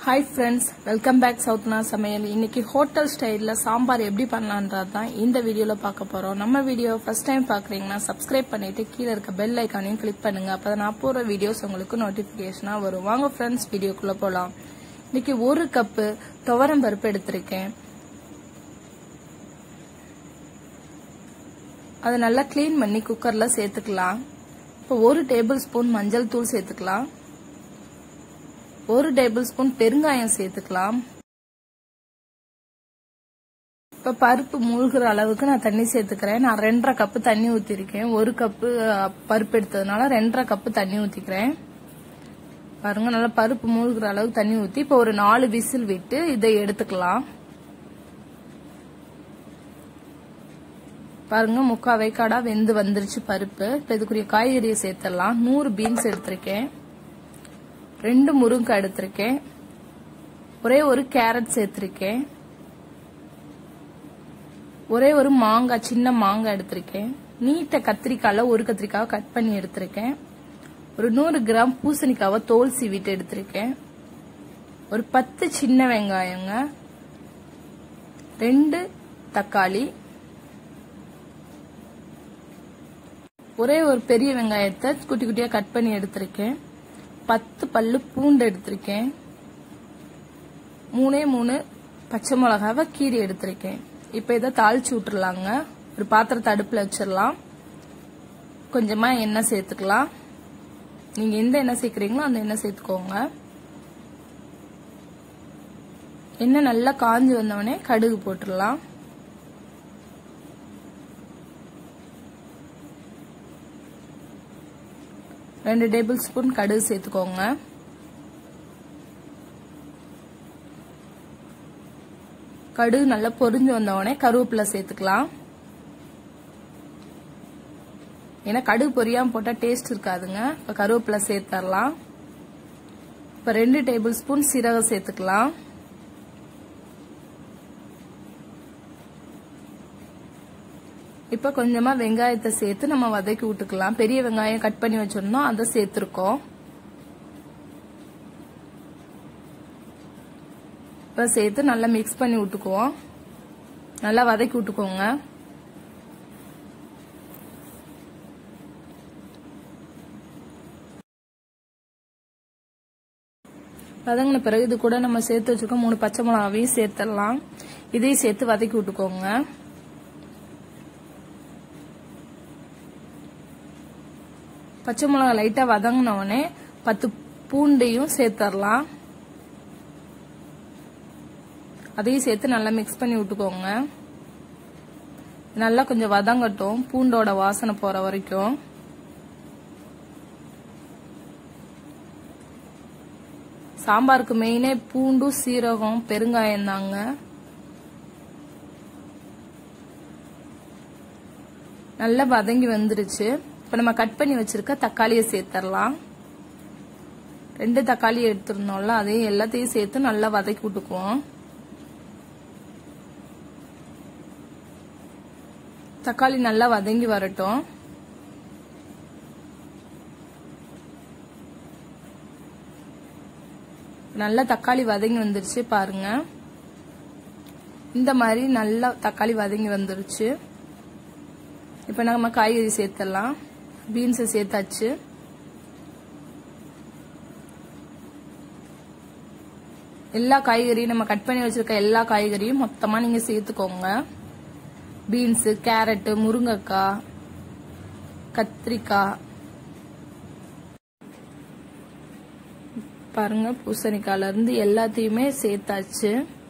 hi friends welcome back சவுத்னா சமையல் இன்னைக்கு ஹோட்டல் ஸ்டைலில் சாம்பார் எப்படி பண்ணலான்றது தான் இந்த வீடியோவில் பார்க்க போகிறோம் நம்ம வீடியோ ஃபர்ஸ்ட் டைம் பார்க்குறீங்கன்னா சப்ஸ்கிரைப் பண்ணிட்டு கீழே இருக்க பெல் ஐக்கானையும் கிளிக் பண்ணுங்க அப்போ தான் நான் போகிற வீடியோஸ் உங்களுக்கு நோட்டிஃபிகேஷனாக வரும் வாங்க ஃப்ரெண்ட்ஸ் வீடியோக்குள்ளே போகலாம் இன்னைக்கு ஒரு கப்பு துவரம் பருப்பு எடுத்திருக்கேன் அதை நல்லா க்ளீன் பண்ணி குக்கரில் சேர்த்துக்கலாம் இப்போ ஒரு டேபிள் ஸ்பூன் மஞ்சள் தூள் சேர்த்துக்கலாம் ஒரு டேபிள் ஸ்பூன் பெருங்காயம் சேர்த்துக்கலாம் இப்ப பருப்பு மூழ்கிற அளவுக்கு நான் தண்ணி சேர்த்துக்கிறேன் நான் ரெண்டரை கப்பு தண்ணி ஊத்திருக்கேன் ஒரு கப்பு பருப்பு எடுத்ததுனால ரெண்டரை கப்பு தண்ணி ஊத்திக்கிறேன் பாருங்க நல்லா பருப்பு மூழ்கிற அளவுக்கு தண்ணி ஊத்தி இப்ப ஒரு நாலு விசில் விட்டு இதை எடுத்துக்கலாம் பாருங்க முக்கா வைக்காடா வெந்து வந்துருச்சு பருப்பு இப்ப இதுக்குரிய காய்கறியை சேர்த்துடலாம் நூறு பீன்ஸ் எடுத்திருக்கேன் ரெண்டு முருங்கை எடுத்திருக்கேன் ஒரே ஒரு கேரட் சேர்த்திருக்கேன் ஒரே ஒரு மாங்காய் சின்ன மாங்காய் எடுத்திருக்கேன் நீட்ட கத்திரிக்காயில ஒரு கத்திரிக்காவை கட் பண்ணி எடுத்திருக்கேன் ஒரு நூறு கிராம் பூசணிக்காவை தோல் சீவிட்டு எடுத்திருக்கேன் ஒரு பத்து சின்ன வெங்காயங்க ரெண்டு தக்காளி ஒரே ஒரு பெரிய வெங்காயத்தை குட்டி குட்டியா கட் பண்ணி எடுத்திருக்கேன் பத்து பல்லு பூண்டு எடுத்திருக்கேன் மூணே மூணு பச்சை மிளகாவை கீரி எடுத்திருக்கேன் இப்போ இதை தாளிச்சு விட்டுறலாங்க ஒரு பாத்திரத்தை அடுப்பில் வச்சிடலாம் கொஞ்சமா எண்ணெய் சேர்த்துக்கலாம் நீங்க எந்த எண்ணெய் சேர்க்குறீங்களோ அந்த எண்ணெய் சேர்த்துக்கோங்க எண்ணெய் நல்லா காஞ்சு வந்தவொடனே கடுகு போட்டுடலாம் ரெண்டு டேபிள் ஸ்பூன் கடுகு சேர்த்துக்கோங்க கடுகு நல்லா பொரிஞ்சு வந்தவொடனே கருவேப்பிலை சேர்த்துக்கலாம் ஏன்னா கடுகு பொரியாம போட்டா டேஸ்ட் இருக்காதுங்க இப்ப கருவேப்பிலை சேர்த்தரலாம் இப்ப ரெண்டு டேபிள் ஸ்பூன் சீரகம் சேர்த்துக்கலாம் இப்ப கொஞ்சமா வெங்காயத்தை சேர்த்து நம்ம வதக்கி விட்டுக்கலாம் பெரிய வெங்காயம் கட் பண்ணி வச்சிருந்தோம் அதை சேர்த்திருக்கோம் இப்ப சேர்த்து நல்லா மிக்ஸ் பண்ணி விட்டுக்குவோம் நல்லா வதக்கி விட்டுக்கோங்க வதங்கின பிறகு இது கூட நம்ம சேர்த்து வச்சிருக்க மூணு பச்சை மிளகாவையும் சேர்த்துடலாம் இதையும் சேர்த்து வதக்கி விட்டுக்கோங்க பச்சை மிளகா லைட்டா வதங்கினவுடனே பத்து பூண்டையும் சேர்த்துடலாம் அதையும் சேர்த்து நல்லா மிக்ஸ் பண்ணி விட்டுக்கோங்க நல்லா கொஞ்சம் வதங்கட்டும் பூண்டோட வாசனை போற வரைக்கும் சாம்பாருக்கு மெயினே பூண்டும் சீரகம் பெருங்காயம் தாங்க நல்லா வதங்கி வந்துருச்சு இப்போ நம்ம கட் பண்ணி வச்சிருக்க தக்காளியை சேர்த்துடலாம் ரெண்டு தக்காளி எடுத்துருந்தோம்ல அதையும் எல்லாத்தையும் சேர்த்து நல்லா வதக்கி விட்டுக்குவோம் தக்காளி நல்லா வதங்கி வரட்டும் நல்லா தக்காளி வதங்கி வந்துருச்சு பாருங்க இந்த மாதிரி நல்லா தக்காளி வதங்கி வந்துருச்சு இப்போ நம்ம காய்கறி சேர்த்துடலாம் பீன்ஸை சேர்த்தாச்சு எல்லா காய்கறியும் நம்ம கட் பண்ணி வச்சிருக்க எல்லா காய்கறியும் மொத்தமா நீங்க சேர்த்துக்கோங்க பீன்ஸ் கேரட் முருங்கைக்காய் கத்திரிக்காய் பாருங்க பூசணிக்காயில இருந்து எல்லாத்தையுமே சேர்த்தாச்சு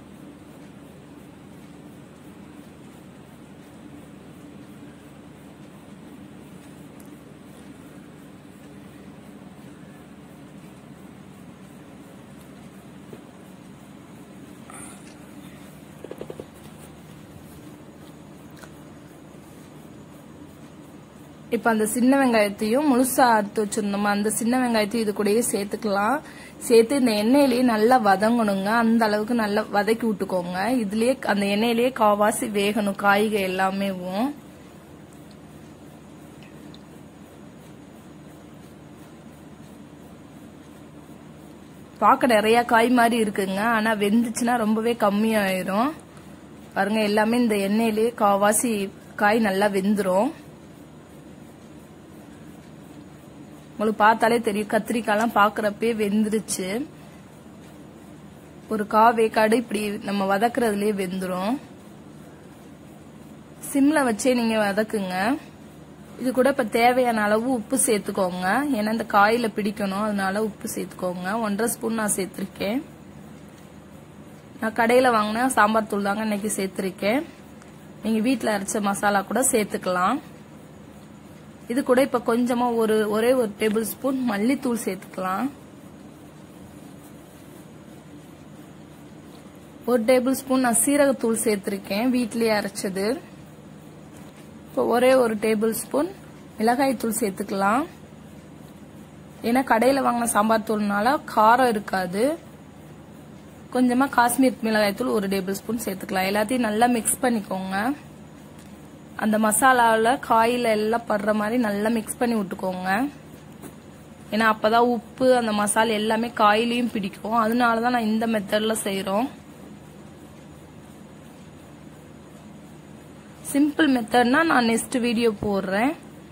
இப்ப அந்த சின்ன வெங்காயத்தையும் முழுசா அறுத்து வச்சிருந்தோமா அந்த சின்ன வெங்காயத்தையும் இது கூடயே சேர்த்துக்கலாம் சேர்த்து இந்த எண்ணெயிலேயே நல்லா வதங்கணுங்க அந்த அளவுக்கு நல்லா வதக்கி விட்டுக்கோங்க இதுலயே அந்த எண்ணெயிலேயே காவாசி வேகணும் காய்கறி எல்லாமேவும் பார்க்க நிறைய காய் மாதிரி இருக்குங்க ஆனா வெந்துச்சுன்னா ரொம்பவே கம்மியாயிரும் பாருங்க எல்லாமே இந்த எண்ணெயிலேயே காவாசி காய் நல்லா வெந்துரும் உங்களுக்கு பார்த்தாலே தெரியும் கத்திரிக்காய்லாம் பாக்குறப்பே வெந்துருச்சு ஒரு கா வேக்காடு இப்படி நம்ம வதக்குறதுலயே வெந்துரும் சிம்ல வச்சே நீங்க வதக்குங்க இது கூட இப்ப தேவையான அளவு உப்பு சேர்த்துக்கோங்க ஏன்னா இந்த காயில பிடிக்கணும் அதனால உப்பு சேர்த்துக்கோங்க ஒன்றரை ஸ்பூன் நான் சேர்த்திருக்கேன் நான் கடையில வாங்கின சாம்பார் தூள் தாங்க இன்னைக்கு சேர்த்திருக்கேன் நீங்க வீட்டுல அரைச்ச மசாலா கூட சேர்த்துக்கலாம் இது கூட இப்ப கொஞ்சமா ஒரு ஒரே ஒரு டேபிள் ஸ்பூன் மல்லித்தூள் சேர்த்துக்கலாம் ஒரு டேபிள் ஸ்பூன் நான் சீரகத்தூள் சேர்த்திருக்கேன் வீட்லயே அரைச்சது இப்போ ஒரே ஒரு டேபிள் ஸ்பூன் மிளகாய் தூள் சேர்த்துக்கலாம் ஏன்னா கடையில வாங்கின சாம்பார் தூள்னால காரம் இருக்காது கொஞ்சமா காஷ்மீர் மிளகாய் தூள் ஒரு டேபிள் ஸ்பூன் சேர்த்துக்கலாம் எல்லாத்தையும் நல்லா மிக்ஸ் பண்ணிக்கோங்க அந்த மசாலாவில் காயில எல்லாம் படுற மாதிரி நல்லா மிக்ஸ் பண்ணி விட்டுக்கோங்க ஏன்னா அப்பதான் உப்பு அந்த மசாலா எல்லாமே காயிலையும் பிடிக்கும் அதனாலதான் நான் இந்த மெத்தட்ல செய்யறோம் சிம்பிள் மெத்தட்னா நான் நெக்ஸ்ட் வீடியோ போடுறேன்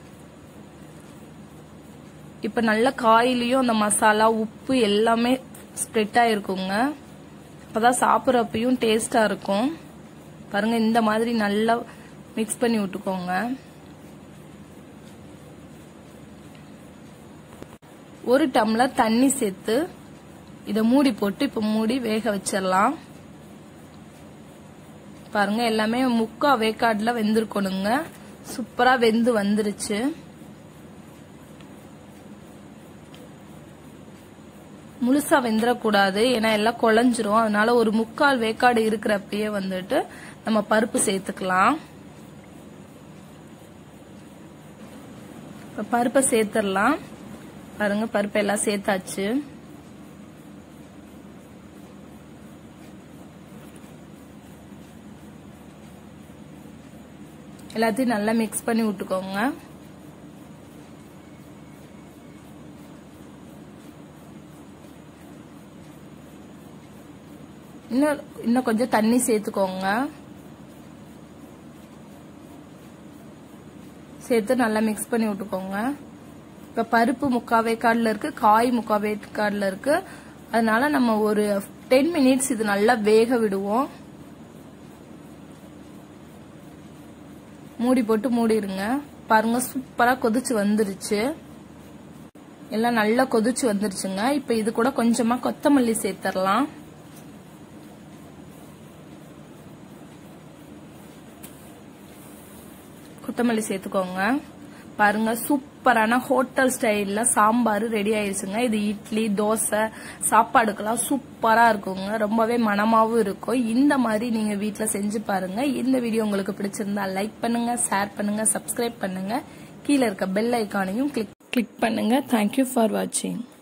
இப்ப நல்ல காயிலையும் அந்த மசாலா உப்பு எல்லாமே ஸ்ப்ரெட் ஆயிருக்குங்க அப்பதான் சாப்பிட்றப்பையும் டேஸ்டா இருக்கும் பாருங்க இந்த மாதிரி நல்லா மிக்ஸ் பண்ணி விட்டுக்கோங்க ஒரு டம்ளர் தண்ணி சேர்த்து இதை மூடி போட்டு இப்ப மூடி வேக வச்சிடலாம் பாருங்க எல்லாமே முக்கா வேக்காடுல வெந்திருக்கணுங்க சூப்பரா வெந்து வந்துருச்சு முழுசா வெந்துடக்கூடாது ஏன்னா எல்லாம் குழஞ்சிரும் அதனால ஒரு முக்கால் வேக்காடு இருக்கிறப்பயே வந்துட்டு நம்ம பருப்பு சேர்த்துக்கலாம் இப்ப பருப்பை சேர்த்துடலாம் பாருங்க பருப்பு எல்லாம் சேர்த்தாச்சு எல்லாத்தையும் நல்லா மிக்ஸ் பண்ணி விட்டுக்கோங்க இன்னும் இன்னும் கொஞ்சம் தண்ணி சேர்த்துக்கோங்க சேர்த்து நல்லா மிக்ஸ் பண்ணி விட்டுக்கோங்க இப்ப பருப்பு முக்காவே கார்டில் இருக்கு காய் முக்காவே கார்டில் இருக்கு அதனால நம்ம ஒரு டென் மினிட்ஸ் இது நல்லா வேக விடுவோம் மூடி போட்டு மூடிடுங்க பாருங்க சூப்பரா கொதிச்சு வந்துருச்சு எல்லாம் நல்லா கொதிச்சு வந்துருச்சுங்க இப்ப இது கூட கொஞ்சமா கொத்தமல்லி சேர்த்துடலாம் கொத்தமல்லி சேர்த்துக்கோங்க பாருங்க சூப்பரான ஹோட்டல் ஸ்டைல்ல சாம்பார் ரெடி ஆயிடுச்சுங்க இது இட்லி தோசை சாப்பாடுக்கெல்லாம் சூப்பரா இருக்குங்க ரொம்பவே மனமாவும் இருக்கும் இந்த மாதிரி நீங்க வீட்ல செஞ்சு பாருங்க இந்த வீடியோ உங்களுக்கு பிடிச்சிருந்தா லைக் பண்ணுங்க ஷேர் பண்ணுங்க சப்ஸ்கிரைப் பண்ணுங்க கீழே இருக்க பெல் ஐக்கானையும் கிளிக் கிளிக் பண்ணுங்க தேங்க்யூ ஃபார் வாட்சிங்